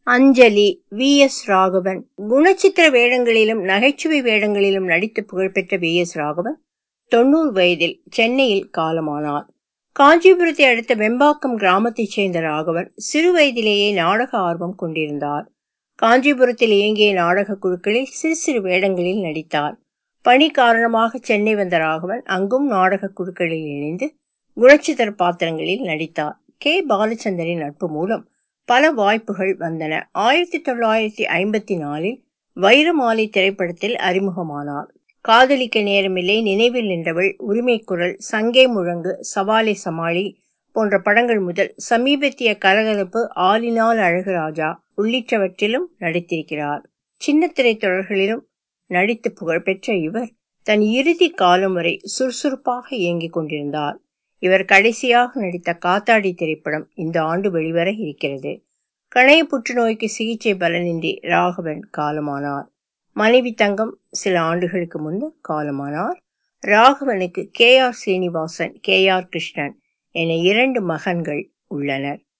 அஞ்சலி V S Raghavan குணச்சித்திர வேடங்களிலும் நகைச்சுவை வேடங்களிலும் நடித்து புகழ்பெற்ற வி எஸ் ராகவன் தொண்ணூறு வயதில் சென்னையில் காலமானார் காஞ்சிபுரத்தை அடுத்த வெம்பாக்கம் கிராமத்தைச் சேர்ந்த ராகவன் சிறு வயதிலேயே நாடக ஆர்வம் கொண்டிருந்தார் காஞ்சிபுரத்தில் இயங்கிய நாடக குழுக்களில் சிறு சிறு வேடங்களில் நடித்தார் பணி காரணமாக சென்னை வந்த ராகவன் அங்கும் நாடக குழுக்களில் இணைந்து குணச்சித்திர பாத்திரங்களில் நடித்தார் கே பாலச்சந்தரின் நட்பு மூலம் பல வாய்ப்புகள் வந்தன ஆயிரத்தி தொள்ளாயிரத்தி ஐம்பத்தி நாலில் வைரமாலை திரைப்படத்தில் அறிமுகமானார் காதலிக்க நேரமில்லை நினைவில் நின்றவள் உரிமை குரல் சங்கே முழங்கு சவாலை சமாளி போன்ற படங்கள் முதல் சமீபத்திய கலகலப்பு ஆலினால் அழகு ராஜா உள்ளிட்டவற்றிலும் நடித்திருக்கிறார் சின்ன திரைத்தொடர்களிலும் நடித்து புகழ்பெற்ற இவர் தன் இறுதி காலம் வரை சுறுசுறுப்பாக இயங்கிக் கொண்டிருந்தார் இவர் கடைசியாக நடித்த காத்தாடி திரைப்படம் இந்த ஆண்டு வெளிவர இருக்கிறது கணைய புற்றுநோய்க்கு சிகிச்சை பலனின்றி ராகவன் காலமானார் மனைவி தங்கம் சில ஆண்டுகளுக்கு முன்பு காலமானார் ராகவனுக்கு K R Srinivasan K R Krishnan என இரண்டு மகன்கள் உள்ளனர்